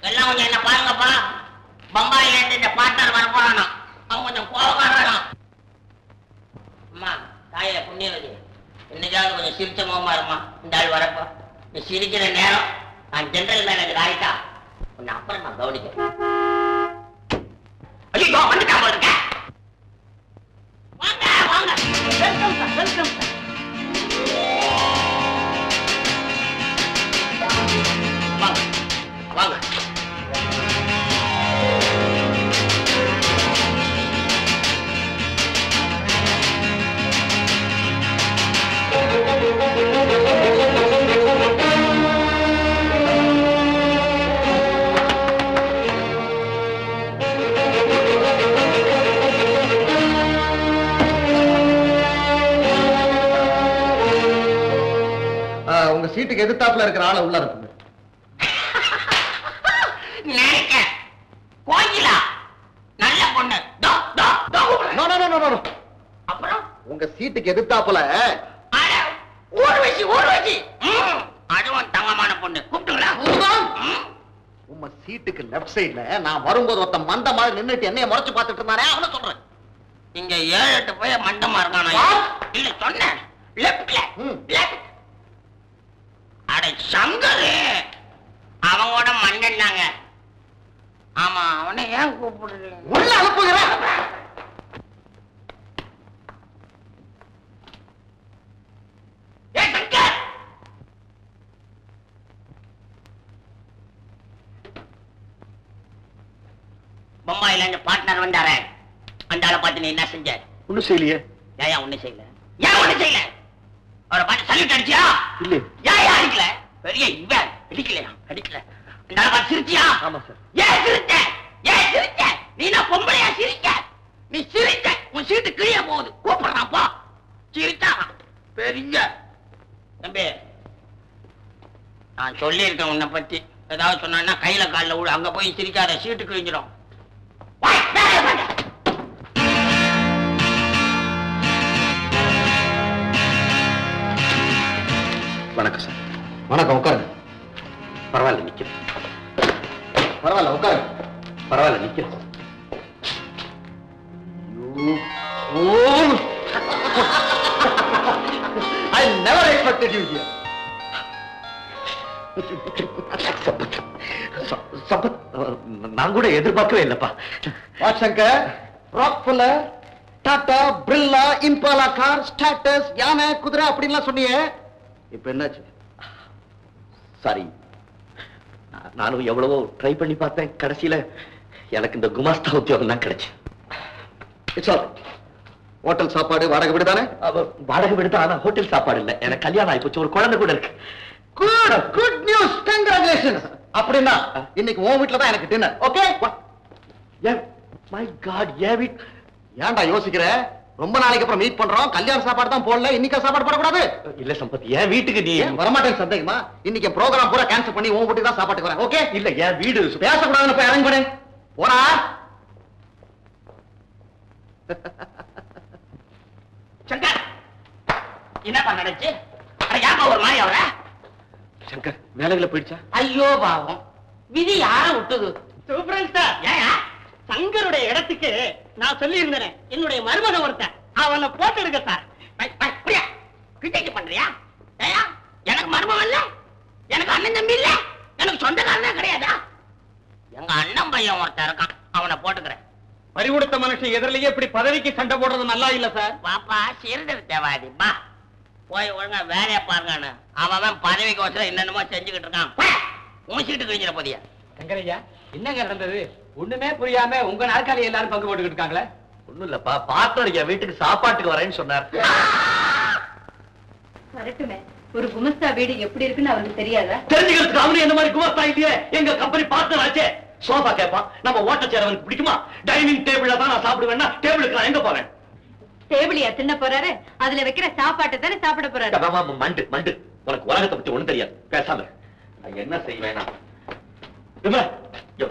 எல்லாம் கொஞ்சம் என்ன பாருங்கப்பா பம்பாயில இருந்து இந்த பார்ட்னர் வர போறானா அவன் கொஞ்சம் கோபக்காரனா அம்மா தாயே புண்ணியவதி இன்னைக்காவது கொஞ்சம் சிரிச்ச முகமா இருமா இந்த ஆள் வரப்போ நீ சிரிக்கிற நேரம் நான் ஜெனரல் மேனேஜர் ஆயிட்டா உன்னை அப்புறம் நான் கவனிக்கிறேன் ஐயோ வந்துட்டா போல இருக்க வாங்க வாங்க வெல்கம் சார் வெல்கம் சார் வாங்க வாங்க உங்க சீட்டுக்கு எதிர்த்தாப்புல இருக்கிற ஆளை உள்ள இருக்குங்க நினைக்க கோயிலா நல்ல பொண்ணு தோ, தோ, தோ. நோ நோ நோ நோ அப்புறம் உங்க சீட்டுக்கு எதிர்த்தாப்புல அட, ஊர்வசி ஊர்வசி ம், அதுவும் தங்கமான பொண்ணு கூப்பிட்டுங்களா ம். உங்க சீட்டுக்கு லெஃப்ட் சைடுல நான் வரும்போது ஒருத்தன் மந்த மாதிரி நின்னுட்டு என்னைய முறைச்சு பார்த்துட்டு இருந்தானே அவனை சொல்றேன் இங்க ஏழு எட்டு போய் மண்டமா இருக்கானா இல்ல சொன்னேன் லெப்ட்ல ம். லெப்ட் அட சங்கரு அவங்களோட மண்டன்னாங்க ஆமா அவனை ஏன் கூப்பிடுறீங்க உள்ள அனுப்புகிறேன் ஏய், சங்கர்! பம்பாயில இருந்து பார்ட்னர் வந்தாரே அந்த ஆளை பார்த்து நீ என்ன செஞ்ச ஒண்ணும் செய்யலையே ஏன் ஒண்ணு செய்யல ஏன் ஒண்ணு செய்யல அவரை பார்த்து சல்யூட் அடிச்சியா இல்லையே ஏன் அடிக்கல பெரிய இவன் அடிக்கலையா அடிக்கல இந்த ஆளை பார்த்து சிரிச்சியா ஆமா சார் ஏன் சிரிச்ச ஏன் சிரிச்ச நீ நான் பொம்பளையா சிரிக்க நீ சிரிச்ச உன் சீட்டு கிழிய போகுது கூப்பிடுறான் போ சிரிச்சா பெரிய தம்பி நான் சொல்லியிருக்கேன் உன்னை பத்தி ஏதாவது சொன்னா கையில கால்ல விடு அங்க போய் சிரிக்காத சீட்டு கிழிஞ்சிடும் போய் வேலையை பாரு. வணக்கம் சார் வணக்கம் உட்காருங்க பரவாயில்ல நிக்கிறேன் பரவாயில்ல உட்காருங்க பரவாயில்ல நிக்கிறேன் I never expected you here Sampath ச- சம்பத் நான் கூட எதிர்பார்க்கவே இல்லப்பா what Shankar Rockefeller Tata Birla Impala car status யானை குதிரை அப்படின்லாம் சொன்னியே இப்ப என்னாச்சு சாரி நானும் எவ்வளவோ ட்ரை பண்ணி பார்த்தேன் கடைசியில எனக்கு இந்த குமாஸ்தா உத்தியோகம் தான் கிடைச்சு இட்ஸ் ஆல் ஹோட்டல் சாப்பாடு வாடகை வீடு தானே அவ வாடகை விடுதா ஆனா ஹோட்டல் சாப்பாடு இல்ல எனக்கு கல்யாணம் ஆயிப்போச்சு ஒரு குழந்தை கூட இருக்கு குட் குட் நியூஸ் கங்க்ராச்சுலேஷன்ஸ் அப்படின்னா இன்னைக்கு உன் வீட்ல தான் எனக்கு டின்னர் ஓகே மை காட் ஏன் வீட் ஏன்டா யோசிக்கிற ரொம்ப நாளைக்கு அப்புறம் மீட் பண்றோம் கல்யாண சாப்பாடு தான் போடல இன்னைக்கு சாப்பாடு போடக்கூடாது இல்ல சம்பத் என் வீட்டுக்கு நீ ஏன் வரமாட்டேன்னு சந்தேகமா இன்னைக்கு ப்ரோக்ராம் பூரா கேன்சல் பண்ணி உன் வீட்டுக்கு தான் சாப்பாட்டுக்கு வரேன் ஓகே இல்ல என் வீடு பேசக்கூடாதுன்னு போய் அரேஞ்ச் பண்ணு போடா சங்கர் என்னப்பா நடச்சு அட யாப்பா ஒரு மாதிரி அவர சங்கர் வேலைகளை போயிடுச்சா ஐயோ பாவம் விதி யார விட்டுது சூப்பரன் சார் ஏயா சங்கருடைய இடத்துக்கு நான் சொல்லி இருந்தேன் என்னுடைய மருமகன் ஒருத்தன் அவனை போட்டு இருக்க சார் கிட்டேக்கு பண்றியா ஏயா எனக்கு மர்மம் இல்ல எனக்கு அண்ணன் தம்பி இல்ல எனக்கு சொந்தக்காரனே கிடையாதா எங்க அண்ணன் பையன் ஒருத்தன் இருக்கான் அவனை போட்டுக்கிறேன் பறிவுடுத்த மனுஷன் எதிரிலேயே இப்படி பதவிக்கு சண்டை போடுறது நல்லா இல்ல சார் பாப்பா சீர்திருத்தவாதி பா போய் ஒழுங்கா வேலையை பாருங்கன்னு அவன் அவன் பதவிக்கு வச்சு என்னென்னமோ செஞ்சுக்கிட்டு இருக்கான் போ. உன் சீட்டு கிழிஞ்சிட போதியா சங்கரையா என்னங்க நடந்தது ஒண்ணுமே புரியாம உங்க நாற்காலி எல்லாரும் பங்கு போட்டுக்கிட்டு இருக்காங்களே ஒண்ணும் இல்லப்பா பார்ட்னர் என் வீட்டுக்கு சாப்பாட்டுக்கு வரேன்னு சொன்னார் வரட்டுமே ஒரு குமஸ்தா வீடு எப்படி இருக்குன்னு அவருக்கு தெரியாதா தெரிஞ்சுக்கிறதுக்கு அவனு என்ன மாதிரி குமாஸ்தா இல்லையே எங்க கம்பெனி பார்ட்னர் ஆச்சே சோஃபா கேட்பான் நம்ம ஓட்ட சேர் அவனுக்கு பிடிக்குமா டைனிங் டேபிள்ல தான் நான் சாப்பிடுவேன்னா டேபிளுக்கு நான் எங்க போவேன் டேபிளியா தின்ன போறாரு அதுல வைக்கிற சாப்பாட்டை தானே சாப்பிட போறாரு ஆமா, ஆமா, மண்டு மண்டு உனக்கு உலகத்தை பத்தி ஒண்ணும் தெரியாது பேசாம இரு. நான் என்ன செய்வேனா விமலா, யோ.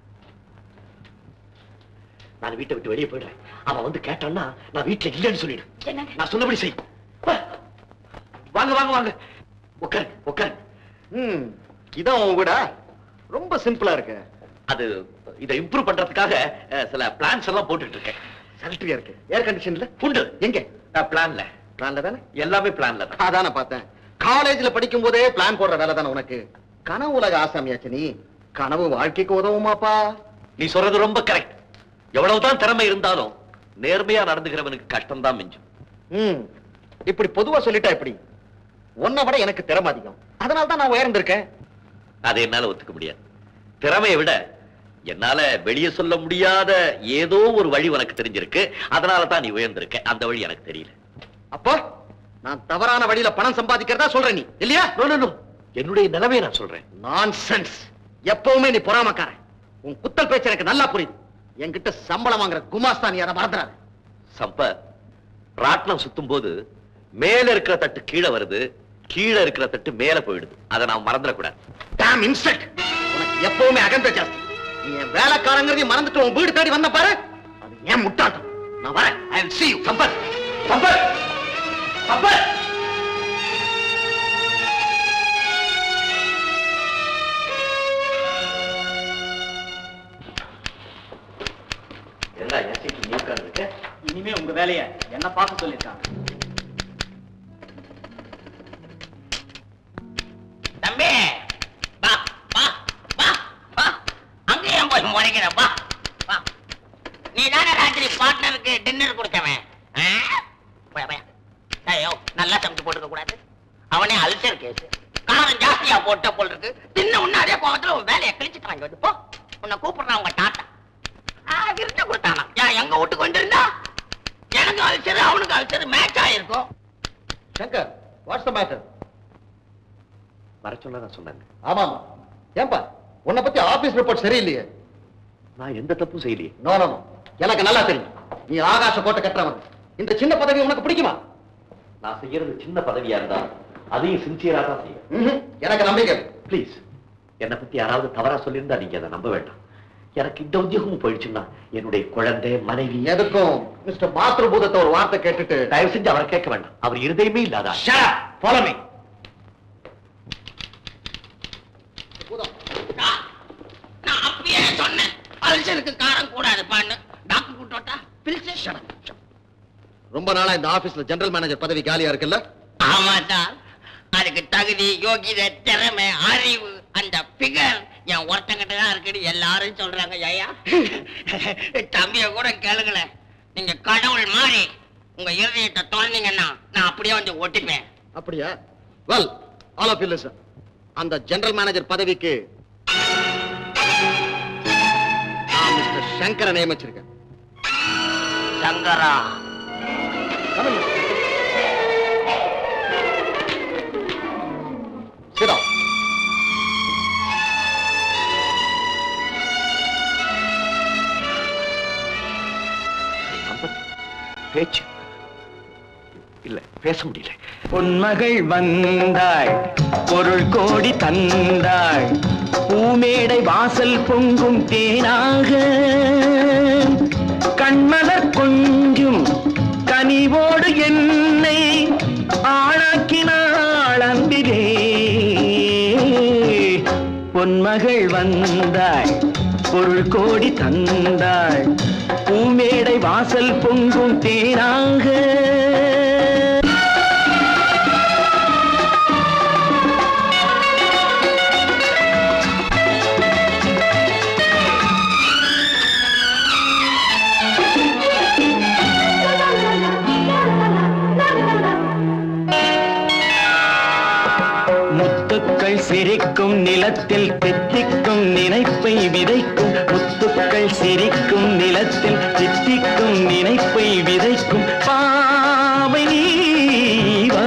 நான் வீட்டை விட்டு வெளியே போயிடுறேன் அவன் வந்து கேட்டான்னா நான் வீட்டுல இல்லைன்னு சொல்லிடு என்னங்க நான் சொன்னபடி செய் வா. வாங்க வாங்க வாங்க உட்காரு உட்காரு ம் இதான் உன் வீடா ரொம்ப சிம்பிளா இருக்கு அது இதை இம்ப்ரூவ் பண்றதுக்காக அஹ், சில பிளான்ஸ் எல்லாம் போட்டுட்டு இருக்கேன் சல்ட்ரியா இருக்கு ஏர் கண்டிஷன்ல உண்டு எங்க பிளான்ல பிளான்ல தானே எல்லாமே பிளான்ல தான் அதான பார்த்தேன் காலேஜ்ல படிக்கும் போதே பிளான் போடுற வேலை தானே உனக்கு கனவு உலக ஆசாமியாச்சு நீ கனவு வாழ்க்கைக்கு உதவுமாப்பா நீ சொல்றது ரொம்ப கரெக்ட் எவ்வளவுதான் திறமை இருந்தாலும் நேர்மையா நடந்துகிறவனுக்கு கஷ்டம் தான் மிஞ்சும் ம் இப்படி பொதுவா சொல்லிட்டா எப்படி உன்னை விட எனக்கு திறமை அதிகம் அதனால தான் நான் உயர்ந்திருக்கேன் அதை என்னால ஒத்துக்க முடியாது திறமையை விட என்னால வெளியே சொல்ல முடியாத ஏதோ ஒரு வழி உனக்கு தெரிஞ்சிருக்கு அதனால தான் நீ உயர்ந்திருக்க அந்த வழி எனக்கு தெரியல அப்போ நான் தவறான வழியில பணம் சம்பாதிக்கிறதா சொல்ற நீ இல்லையா No, no, no. என்னுடைய நிலைமையை நான் சொல்றேன் நான்சென்ஸ் எப்பவுமே நீ பொறாமக்காரன் உன் குத்தல் பேச்சு எனக்கு நல்லா புரியுது என்கிட்ட சம்பளம் வாங்குற குமாஸ்தான் நீ அதை மறந்துடாத சம்பத் ராட்னம் சுத்தும் போது மேல இருக்கிற தட்டு கீழே வருது கீழே இருக்கிற தட்டு மேல போயிடுது அதை நான் மறந்துடக்கூடாது டேம் இன்சல்ட் உனக்கு எப்பவுமே அகந்த ஜாஸ்தி நீ என் வேலைக்காரங்கிறதையும் மறந்துட்டு உன் வீடு தேடி வந்த பாரு அது ஏன் முட்டாட்டம் நான் வரேன் I will see you Sampath Sampath Sampath என்ன என் சீட்டு நீ உட்கார்ந்துருக்க இனிமே உங்க வேலைய என்ன பார்க்க சொல்லிருக்காங்க தம்பி வா வா வா வா அங்க ஏன் போய் முறைக்கிற வா வா நீ தானே ராத்திரி பார்ட்னருக்கு டின்னர் கொடுத்தவன் ஆ? போய், போய். ஐயோ நல்லா சமைச்சு போட்டுக்க கூடாது அவனே அல்சர் கேஸ் காரம் ஜாஸ்தியா போட்ட போல் இருக்கு தின்ன உன்ன அதே கோவத்துல உன் வேலையை கிழிச்சிட்டு வாங்கி வந்து போ உன்னை கூப்பிடுறான் உங்க தாத்தா ஆ, விருந்த கொடுத்தானா ஏன் எங்க வீட்டுக்கு வந்திருந்தா எனக்கு அல்சர் அவனுக்கு அல்சர் மேட்ச் ஆயிருக்கும் சங்கர் வாட்ஸ் த மேட்டர் வர சொன்னா நான் சொன்னாங்க ஆமாமா ஏன்பா உன்னை பத்தி ஆபீஸ் ரிப்போர்ட் சரியில்லையே நான் எந்த தப்பும் செய்யலையே நோ நோ நோ. எனக்கு நல்லா தெரியும் நீ ஆகாச கோட்டை கட்டுறவன் இந்த சின்ன பதவி உனக்கு பிடிக்குமா நான் செய்யறது சின்ன பதவியா இருந்தா அதையும் சின்சியரா தான் செய்வேன் ம்ஹும். எனக்கு நம்பிக்கை இருக்கு. ப்ளீஸ் என்னை பத்தி யாராவது தவறா சொல்லியிருந்தா நீங்க அதை நம்ப வேண்டாம் எனக்கு இந்த உத்தியோகமும் போயிடுச்சுன்னா என்னுடைய குழந்தை மனைவி எதுக்கும் மிஸ்டர் மாத்ருபூதத்தை ஒரு வார்த்தை கேட்டுட்டு தயவு செஞ்சு அவரை கேட்க வேண்டாம் அவர் இருதயமே இல்லாதா ஃபாலோ மீ நான் நான் அப்பயே சொன்னேன் அல்சருக்கு காரம் கூடாதுப்பான்னு டாக்டர் கூட்டோட்டா பில்ஸ் ரொம்ப நாளா இந்த ஆபீஸ்ல ஜெனரல் மேனேஜர் பதவி காலியா இருக்குல்ல ஆமா சார் அதுக்கு தகுதி யோகிதை திறமை அறிவு அந்த பிகர் என் ஒருத்தங்கிட்ட தான் இருக்குன்னு எல்லாரும் சொல்றாங்க ஐயா தம்பிய கூட கேளுங்களேன் நீங்க கடவுள் மாதிரி உங்க இருதயத்தை திறந்தீங்கன்னா நான் அப்படியே வந்து ஒட்டிப்பேன் அப்படியா well all of you listen அந்த ஜெனரல் மேனேஜர் பதவிக்கு நான் மிஸ்டர் சங்கரை நியமிச்சிருக்கேன் சங்கரா Come in, Mr. Shankar. Sit down. Sampath பேச்சு இல்ல பேச முடியல பொன்மகள் வந்தாள் பொருள் கோடி தந்தாள் பூமேடை வாசல் பொங்கும் தேனாக கண்மலர் கொஞ்சும் கனிவோடு என்னை ஆளாக்கினாள் அன்பிலே பொன்மகள் வந்தாள் பொருள் கோடி தந்தாள் பூமேடை வாசல் பொங்கும் தேனாக முத்துக்கள் சிரிக்கும் நிலத்தில் தித்திக்கும் நினைப்பை விதைக்கும் முத்துக்கள் சிரிக்கும் நிலத்தில் தித்திக்கும் நினைப்பை விதைக்கும் பாவை நீவா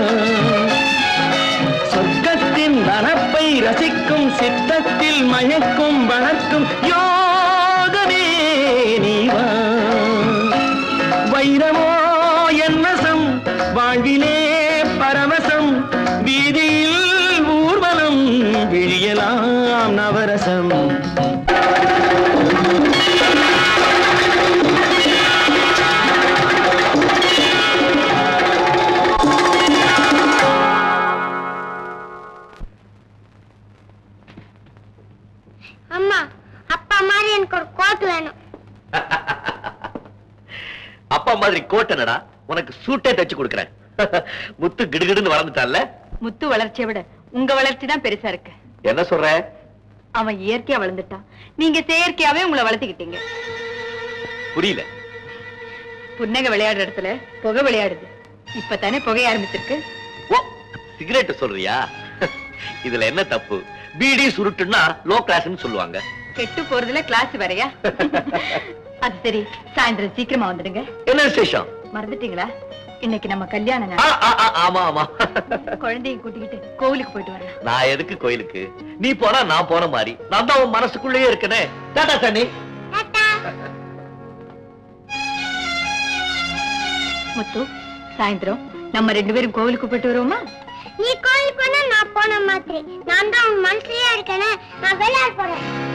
சொர்க்கத்தின் நனப்பை ரசிக்கும் சித்தத்தில் மயக்கும் வளர்க்கும் யோகமே நீவா வைரமோ என்னசம் வாழ்விலே பரவசம் வீதியில் ஊர்வலம் விழியலாம் நவரசம் அம்மா அப்பா மாதிரி எனக்கு ஒரு கோட் வேணும் அப்பா மாதிரி கோட்டனடா உனக்கு சூட்டே தச்சு கொடுக்கறேன் முத்து கிடுகிடுன்னு வளர்ந்துட்டான்ல முத்து வளர்ச்சியை விட உங்க வளர்ச்சி தான் பெருசா இருக்கு என்ன சொல்ற அவன் இயற்கையா வளர்ந்துட்டான் நீங்க செயற்கையாவே உங்களை வளர்த்துக்கிட்டீங்க புரியல புன்னகை விளையாடுற இடத்துல புகை விளையாடுது இப்பதானே புகைய ஆரம்பிச்சிருக்கு ஓ சிகரெட் சொல்றியா இதுல என்ன தப்பு பீடி சுருட்டுன்னா லோ கிளாஸ்னு சொல்லுவாங்க கெட்டு போறதுல கிளாஸ் வேறயா அது சரி சாயந்தரம் சீக்கிரமா வந்துடுங்க என்ன விசேஷம் மறந்துட்டீங்களா இன்னைக்கு நம்ம கல்யாண ஆ, நாள் ஆ, ஆ, ஆமா ஆமா குழந்தைய கூட்டிக்கிட்டு கோவிலுக்கு போயிட்டு வரலாம் நான் எதுக்கு கோயிலுக்கு நீ போனா நான் போன மாதிரி நான் தான் உன் மனசுக்குள்ளேயே இருக்கனே டாடா சனி டாட்டா முத்து சாயந்தரம் நம்ம ரெண்டு பேரும் கோவிலுக்கு போயிட்டு வருவோமா நீ கோயில் போனா நான் போன மாதிரி நான் தான் உன் மனசுலயே இருக்கேனே நான் விளையாட போறேன்